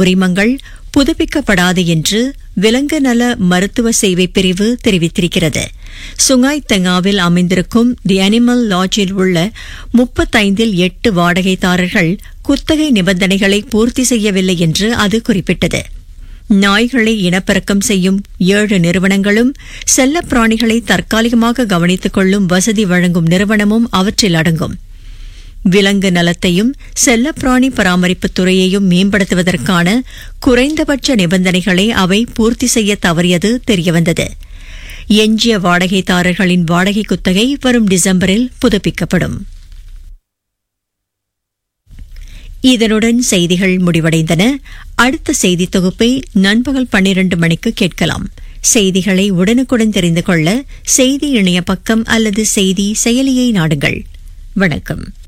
உரிமங்கள் புதுப்பிக்கப்படாது என்று விலங்கு நல மருத்துவ சேவை பிரிவு தெரிவித்திருக்கிறது சுங்காய் தெங்காவில் அமைந்திருக்கும் தி அனிமல் லாட்ஜில் உள்ள முப்பத்தைந்தில் எட்டு வாடகைதாரர்கள் குத்தகை நிபந்தனைகளை பூர்த்தி செய்யவில்லை என்று அது குறிப்பிட்டது நாய்களை இனப்பெருக்கம் செய்யும் ஏழு நிறுவனங்களும் செல்லப் பிராணிகளை தற்காலிகமாக கவனித்துக் கொள்ளும் வசதி வழங்கும் நிறுவனமும் அவற்றில் அடங்கும் விலங்கு நலத்தையும் செல்லப்பிராணி பராமரிப்புத் துறையையும் மேம்படுத்துவதற்கான குறைந்தபட்ச நிபந்தனைகளை அவை பூர்த்தி செய்ய தவறியது தெரியவந்தது எஞ்சிய வாடகைதாரர்களின் வாடகை குத்தகை வரும் டிசம்பரில் புதுப்பிக்கப்படும் இதனுடன் செய்திகள் முடிவடைந்தன அடுத்த செய்தி தொகுப்பை நண்பகல் பன்னிரண்டு மணிக்கு கேட்கலாம் செய்திகளை உடனுக்குடன் தெரிந்து கொள்ள செய்தி இணைய பக்கம் அல்லது செய்தி செயலியை நாடுங்கள் வணக்கம்